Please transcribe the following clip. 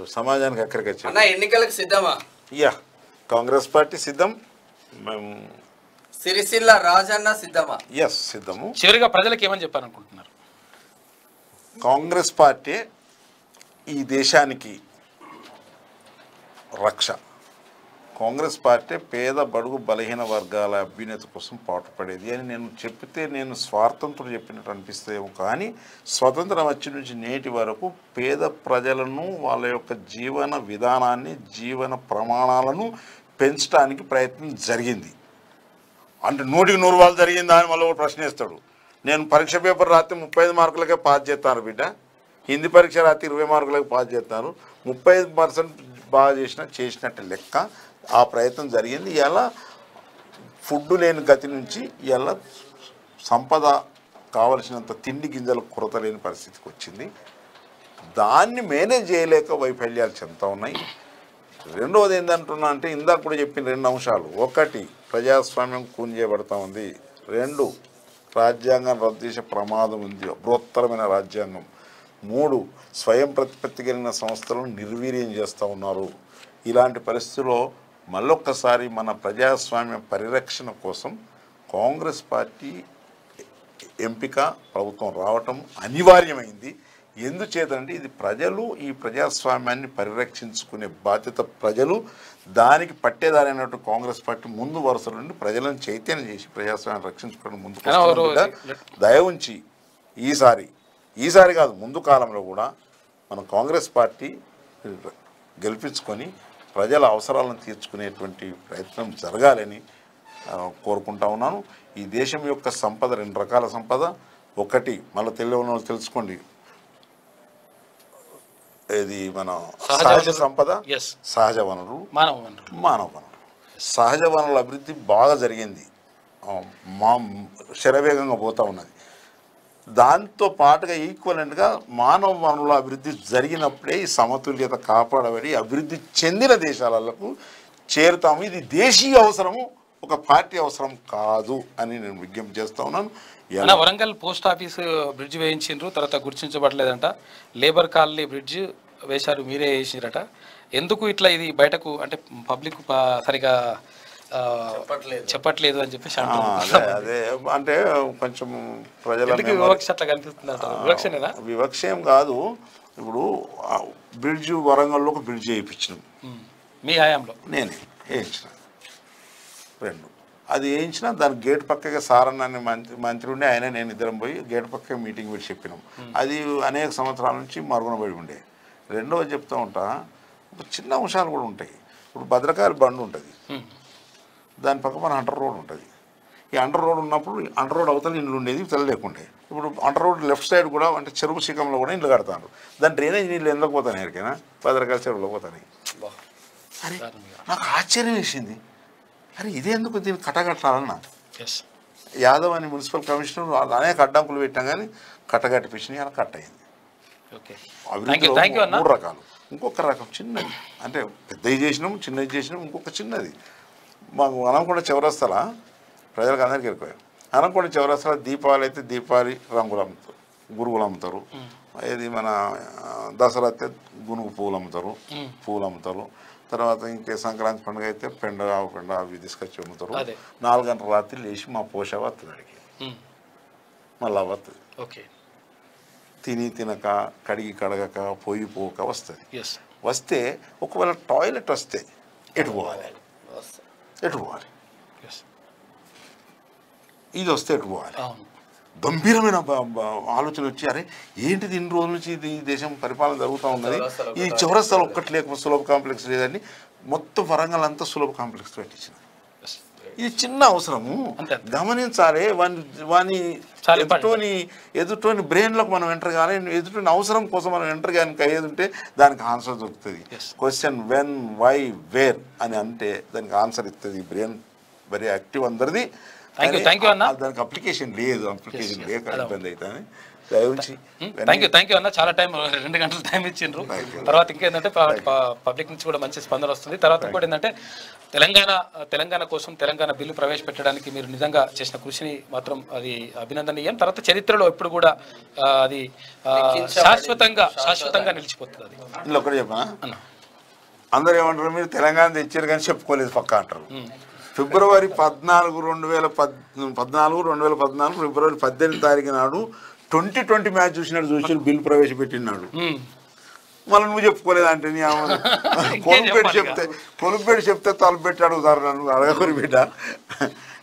సమాజానికి ఎక్కడికి వచ్చాడు అన్న ఎన్నికలకు సిద్ధమా యా కాంగ్రెస్ పార్టీ సిద్ధం మేము సిరిసిల్ల రాజన్న సిద్ధమా ఎస్ సిద్ధము చివరిగా ప్రజలకు ఏమని చెప్పాలనుకుంటున్నారు కాంగ్రెస్ పార్టీ ఈ దేశానికి రక్ష కాంగ్రెస్ పార్టీ పేద బడుగు బలహీన వర్గాల అభ్యున్నతి కోసం పాటుపడేది అని నేను చెప్తే నేను స్వార్థంతో చెప్పినట్టు అనిపిస్తేమో కానీ స్వతంత్రం వచ్చి నుంచి నేటి వరకు పేద ప్రజలను వాళ్ళ యొక్క జీవన విధానాన్ని జీవన ప్రమాణాలను పెంచడానికి ప్రయత్నం జరిగింది అంటే నూటికి నూరు వాళ్ళు జరిగిందా అని మళ్ళీ ఒకటి ప్రశ్న వేస్తాడు నేను పరీక్ష పేపర్ రాస్తే ముప్పై ఐదు మార్కులకే పాస్ చేస్తాను బిడ్డ హిందీ పరీక్ష రాస్తే ఇరవై మార్కులకు పాస్ చేస్తాను ముప్పై ఐదు పర్సెంట్ బాగా చేసిన చేసినట్టు లెక్క ఆ ప్రయత్నం జరిగింది ఇలా ఫుడ్ లేని గతి నుంచి ఇలా సంపద కావలసినంత తిండి గింజల కొరత లేని పరిస్థితికి వచ్చింది దాన్ని మేనేజ్ చేయలేక వైఫల్యాలు చెందుతూ ఉన్నాయి రెండవది ఏంటంటున్నా అంటే ఇందాక కూడా చెప్పిన రెండు అంశాలు ఒకటి ప్రజాస్వామ్యం కూంజేయబడతా ఉంది రెండు రాజ్యాంగం రద్దు చేసే ప్రమాదం ఉంది బృహత్తరమైన రాజ్యాంగం మూడు స్వయం ప్రతిపత్తి కలిగిన సంస్థలను నిర్వీర్యం చేస్తూ ఉన్నారు ఇలాంటి పరిస్థితుల్లో మళ్ళొక్కసారి మన ప్రజాస్వామ్య పరిరక్షణ కోసం కాంగ్రెస్ పార్టీ ఎంపిక ప్రభుత్వం రావటం అనివార్యమైంది ఎందుచేతంటే ఇది ప్రజలు ఈ ప్రజాస్వామ్యాన్ని పరిరక్షించుకునే బాధ్యత ప్రజలు దానికి పట్టేదారైనట్టు కాంగ్రెస్ పార్టీ ముందు వరుస నుండి ప్రజలను చైతన్యం చేసి ప్రజాస్వామ్యాన్ని రక్షించుకోవడం ముందుకు కానీ వస్తున్న ఎవరు- బిడ్డ, దయ ఉంచి ఈసారి ఈసారి కాదు ముందు కాలంలో కూడా మన కాంగ్రెస్ పార్టీ గెలిపించుకొని ప్రజల అవసరాలను తీర్చుకునేటువంటి ప్రయత్నం జరగాలని ఆ, కోరుకుంటా ఉన్నాను ఈ దేశం యొక్క సంపద రెండు రకాల సంపద ఒకటి మళ్ళీ తెలియని వాళ్ళు తెలుసుకోండి ఇది మన సహజ సహజ వనరులు. సంపద Yes. సహజ వనరులు మానవ వనరులు మానవ వనరులు సహజ వనరుల అభివృద్ధి బాగా జరిగింది ఆ, మా శరవేగంగా పోతూ ఉన్నది దాంతో పాటుగా ఈక్వలెంట్గా మానవ వనరుల అభివృద్ధి జరిగినప్పుడే ఈ సమతుల్యత కాపాడబడి అభివృద్ధి చెందిన దేశాలకు చేరుతాము ఇది దేశీయ అవసరము ఒక పార్టీ అవసరం కాదు అని నేను విజ్ఞప్తి చేస్తా ఉన్నాను అన్న ఎలా- వరంగల్ పోస్ట్ ఆఫీస్ బ్రిడ్జ్ వేయించిండ్రు తర్వాత గుర్తించబడలేదంట లేబర్ కాలనీ బ్రిడ్జ్ వేశారు మీరే వేసిరట ఎందుకు ఇట్లా ఇది బయటకు అంటే పబ్లిక్ సరిగా ఆ, చెప్పట్లేదు. చెప్పట్లేదు అని చెప్పేసి ఆ, అంటున్నారు అదే అదే అంటే కొంచెం ప్రజల ఎందుకు memory- వివక్ష అట్లా కనిపిస్తుంది అంట వివక్షనేనా వివక్ష ఏం కాదు ఇప్పుడు ఆ బ్రిడ్జ్ వరంగల్లో ఒక బ్రిడ్జ్ వేయించినాం ఉమ్. మీ హయాంలో నేనే వేయించిన రెండు అది వేయించిన దాని గేట్ పక్కగా సారన్న అనే మంత్రి మంత్రి ఉండే ఆయన నేను ఇద్దరం పోయి గేట్ పక్క మీటింగ్ పెట్టి చెప్పినాం అది అనేక సంవత్సరాల నుంచి మరుగున పడి ఉండే రెండవది చెప్తూ ఉంటా ఒక చిన్న అంశాలు కూడా ఉంటాయి ఇప్పుడు భద్రకాళి బండ్ ఉంటుంది ఉమ్. దాని పక్క మన అండర్ రోడ్ ఉంటుంది ఈ అండర్ రోడ్ ఉన్నప్పుడు అండర్ రోడ్ అవతల ఇండ్లు ఉండేది తెల్ల లేకుండే ఇప్పుడు అండర్ రోడ్ లెఫ్ట్ సైడ్ కూడా అంటే చెరువు శిఖంలో కూడా ఇండ్లు కడతారు దాని డ్రైనేజ్ నీళ్ళు ఎందుకు పోతాయి ఎక్కడికైనా భద్రకాళి చెరువులో పోతాయి బా. అరే నాకు ఆశ్చర్యం వేసింది అరే ఇదే ఎందుకు దీన్ని కట్టగట్టాలన్నా ఎస్ యాదవ్ అని మున్సిపల్ కమిషనర్ వాళ్ళు అనేక అడ్డంకులు పెట్టాం కానీ కట్టగట్టిపించినాయి అలా కట్ అయింది ఓకే థ్యాంక్ యూ అభివృద్ధిలో థ్యాంక్ యూ అన్న మూడు రకాలు ఇంకొక రకం చిన్నది అంటే పెద్దది చేసినాం చిన్నది చేసినాం ఇంకొక చిన్నది మాకు అనంకొండ చౌరస్తల ప్రజలకు అందరికీ వెళ్ళిపోయాం అనంకొండ చౌరస్తల దీపావళి అయితే దీపావళి రంగులు అమ్ముతారు గురుగులు అమ్ముతారు ఇది మన ఆ, దసరా అయితే గునుగు పూలు అమ్ముతారు పూలు అమ్ముతారు తర్వాత ఇంకే సంక్రాంతి పండుగ అయితే పెండ ఆవు పెండ అవి తీసుకొచ్చి అమ్ముతారు అదే. నాలుగు గంటల రాత్రి లేచి మా పోష వస్తుంది అడిగి ఉమ్. మళ్ళీ వస్తుంది ఓకే తిని తినక కడిగి కడగక పోయి పోక వస్తుంది ఎస్ వస్తే ఒకవేళ టాయిలెట్ వస్తే ఎటు పోవాలి వస్తా. ఎటు పోవాలి ఎస్ ఇది వస్తే ఎటు పోవాలి అవును గంభీరమైన బ- బ- ఆలోచన వచ్చి అరే ఏంటిది ఇన్ని రోజుల నుంచి ఇది ఈ దేశం పరిపాలన జరుగుతూ ఉన్నది చౌరస్తాలో ఈ ఒకటి చౌరస్తాలో ఒక్కటి లేకపోతే సులభ కాంప్లెక్స్ లేదని మొత్తం వరంగల్ అంతా సులభ కాంప్లెక్స్ పెట్టించిన ఎస్ ఇది చిన్న అవసరము అంతే. గమనించాలి వాని వాని చాలా ఎదుటోని ఎదుటోని బ్రెయిన్లోకి మనం ఎంటర్ కానీ ఎదుటోని అవసరం కోసం మనం ఎంటర్ కానీ అయ్యేది ఉంటే దానికి ఆన్సర్ దొరుకుతుంది Yes. Question when why where అని అంటే దానికి ఆన్సర్ ఇస్తుంది బ్రెయిన్ వెరీ యాక్టివ్ అందరిది థ్యాంక్ యూ థ్యాంక్ యూ అన్న ఆ- దానికి అప్లికేషన్ లేదు అప్లికేషన్ లేక ఇబ్బంది అవుతుంది దయవుంచి థ్యాంక్ యూ థ్యాంక్ యూ అన్న చాలా టైం రెండు గంటలు టైం ఇచ్చిండ్రు తర్వాత ఇంకేంటంటే పబ్లిక్ నుంచి కూడా మంచి స్పందన వస్తుంది తర్వాత ఇంకోటి ఏంటంటే తెలంగాణ తెలంగాణ కోసం తెలంగాణ బిల్లు ప్రవేశపెట్టడానికి మీరు నిజంగా చేసిన కృషిని మాత్రం అది అభినందనీయం తర్వాత చరిత్రలో ఎప్పుడు కూడా ఆ, అది ఆ, శాశ్వతంగా శాశ్వతంగా నిలిచిపోతుంది అది ఇందులో ఒకటి చెప్పనా అన్న అందరూ ఏమంటారు మీరు తెలంగాణ తెచ్చారు కానీ చెప్పుకోలేదు పక్క అంటారు ఫిబ్రవరి పద్నాలుగు రెండు వేల పద్ పద్నాలుగు రెండు వేల పద్నాలుగు ఫిబ్రవరి పద్దెనిమిది తారీఖు నాడు ట్వంటీ ట్వంటీ మ్యాచ్ చూసినట్టు చూసి బిల్ ప్రవేశపెట్టినాడు ఉమ్. మళ్ళీ నువ్వు చెప్పుకోలేదు అంటే నీ ఆమె కొలుపెట్టి చెప్తే కొలుపెట్టి చెప్తే తలపెట్టి అడుగుతారు నన్ను అడగకూరి బిడ్డ